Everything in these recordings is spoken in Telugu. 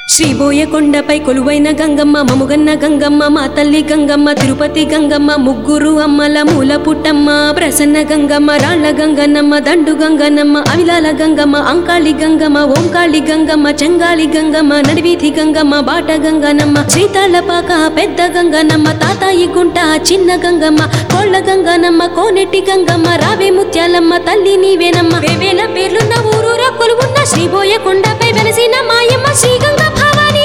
శ్రీబోయ కొండపై కొలువైన గంగమ్మ మముగన్న గంగమ్మ మా తల్లి గంగమ్మ తిరుపతి గంగమ్మ ముగ్గురు అమ్మల మూల పుట్టమ్మ ప్రసన్న గంగమ్మ రాళ్ల గంగన్నమ్మ దండు గంగన్నమ్మ అవిలాల గంగమ్మ అంకాళి గంగమ్మ ఓంకాళి గంగమ్మ చెంగాళి గంగమ్మ నడివీధి గంగమ్మ బాట గంగనమ్మ శ్రీతాళపాక పెద్ద గంగనమ్మ తాతాయి గుంట చిన్న గంగమ్మ కోళ్ళ గంగనమ్మ కోనెట్టి గంగమ్మ రావే ముత్యాలమ్మ తల్లి నీవేనమ్మ వేవేల పేర్లున్న ఊరూరా కొలువున్న శ్రీబోయ కొండపై వెలసిన మాయమ్మ శ్రీ గంగ భవాని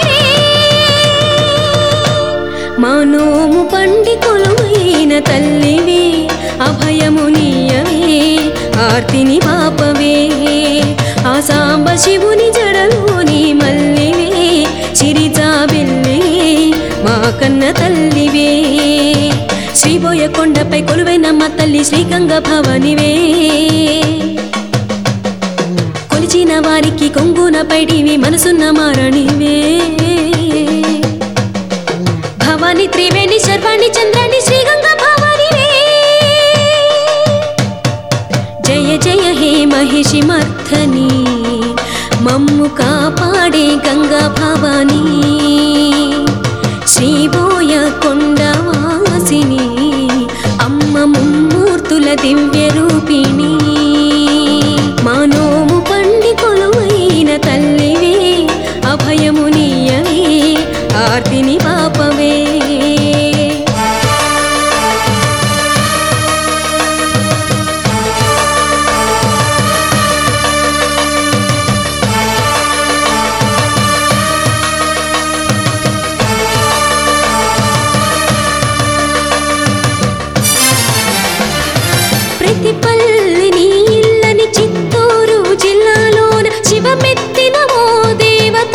మానోము పండి కొలువైన తల్లివే అభయము నీయవే ఆర్తిని పాపవే ఆ సాంబ శివుని జడలోని మల్లివే చిరిజాబిల్లి మా కన్న తల్లివే శ్రీబోయ కొండపై కొలువైన మా తల్లి శ్రీగంగ భవానివే కొలిచిన వారికి కొంగున పైడివి మనసున్న మారణివే భవాని త్రివేణి శర్వాణి చంద్రాణి శ్రీగంగ భవానివే జయ జయ హే మహిషి మర్థని మమ్ము కాపాడే గంగా భవాని శ్రీబోయ కొండవాసిని అమ్మ ముమ్మూర్తుల దివ్య రూపిణి మానోము పండి కొలువైన తల్లివే అభయము నీయవే ఆర్తిని పాపవే ప్రతి పల్లిని ఇల్లని చిత్తూరు జిల్లాలోన శివమెత్తిన ఓ దేవత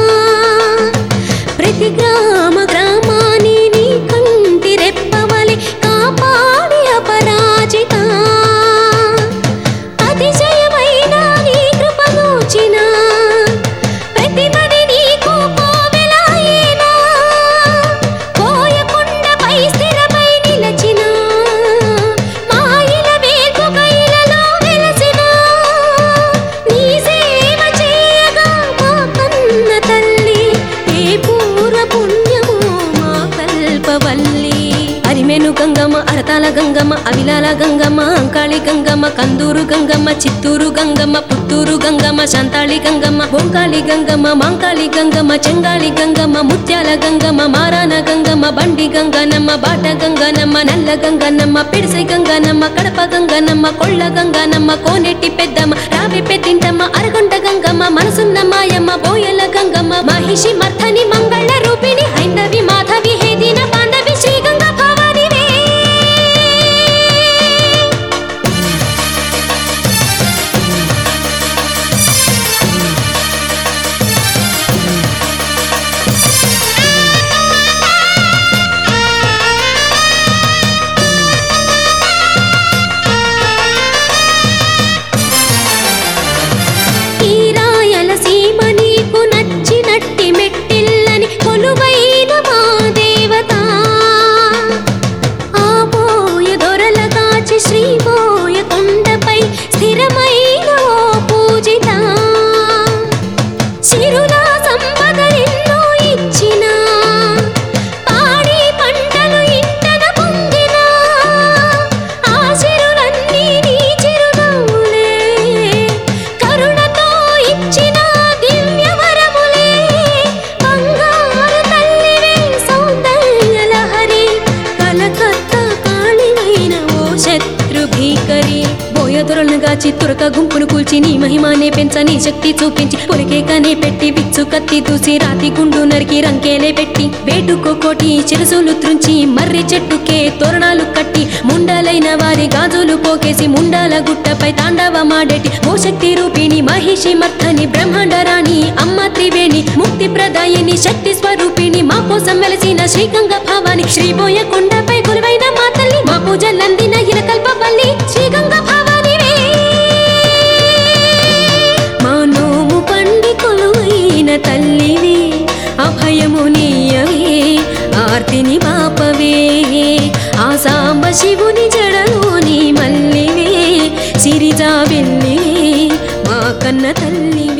ప్రతి గ్రామ గ్రామాన్ని నీ కంటి రెప్పవలి కాపాడి అపరాజిత అతిశయమైన నీ కృపగోచిన ప్రతిమది నీకు కోవెలాయేనా కోయకొండపై స్థిరమై నిలచిన మాయిల వేల్పుక ఇలలో వెలసిన నీ సేవ చేయగా మా కన్న తల్లి ఏ పూర్వ పుణ్యమో మా కల్పవల్లి అరిమెను గంగమ్మ అరతాల గంగమ్మ అవిలాల గంగమ్మ అంకాళి గంగమ్మ కందూరు గంగమ్మ చిత్తూరు గంగమ్మ పుత్తూరు గంగమ్మ శాంతాళి గంగమ్మ ఓంకాళి గంగమ్మ మాంకాళి గంగమ్మ చెంగాళి గంగమ్మ ముత్యాల గంగమ్మ మారాన గంగమ్మ బండి గంగనమ్మ బాట గంగనమ్మ నల్ల గంగనమ్మ పిడిసై గంగనమ్మ కడప గంగనమ్మ కొళ్ళ గంగనమ్మ కోనెట్టి పెద్దమ్మ రావి పెద్దింటమ్మ అరగొండ గంగమ్మ మనసున్న మాయమ్మ బోయల గంగమ్మ మహిషి మర్థని మంగళ రూపిణి హైందవి మాధవి హేదిన బాంధవి శ్రీ గంగ భవానివే ఈ రాయల సీమ నీకు నచ్చినట్టి మెట్టిల్లని కొలువైన మా దేవత ఆ పోయ దొరల కాచి శ్రీపోయ కొండపై స్థిరమైన ఓ పూజిత సిరుల సంపద ఎన్నో ఇచ్చిన పాడి పంటలు ఇంటన పొందిన ఆ సిరులన్నీ నీ చిరునవ్వులే కరుణతో ఇచ్చిన దివ్య వరములే బంగారు తల్లివే సౌందర్య లహరి కలకత్తా కాళివైన ఓ శత్రు భీకరి బోయదొరలుగా చిత్తురక గుంపును కూల్చి నీ మహిమానే పెంచని శక్తి చూపించి పొలికేకనే పెట్టి విచ్చు కత్తి దూసి రాతి గుండు నరికి రంకేలే పెట్టి వేటుకోకోటి చిరసులు త్రుంచి మర్రి చెట్టుకే తోరణాలు కట్టి ముండలైన వారి గాజులు పోకేసి ముండాల గుట్టపై తాండవమాడేటి ఓ శక్తి రూపిణి మహిషి మర్థని బ్రహ్మాండరాణి అమ్మ త్రివేణి ముక్తి ప్రదాయిని శక్తి స్వరూపిణి మా కోసం వెలసిన శ్రీగంగ భవాని శ్రీబోయ కొండపై కొలువైన మా తల్లి మా పూజలందిన ఇరకల్పవల్లి శ్రీగంగ భవానివే మా నోము పండి కొలువైన తల్లివే అభయము నీయవే ఆర్తిని పాపవే ఆ సాంబ శివుని జడలోని మల్లివే సిరిజా వెళ్ళి మా కన్న తల్లివే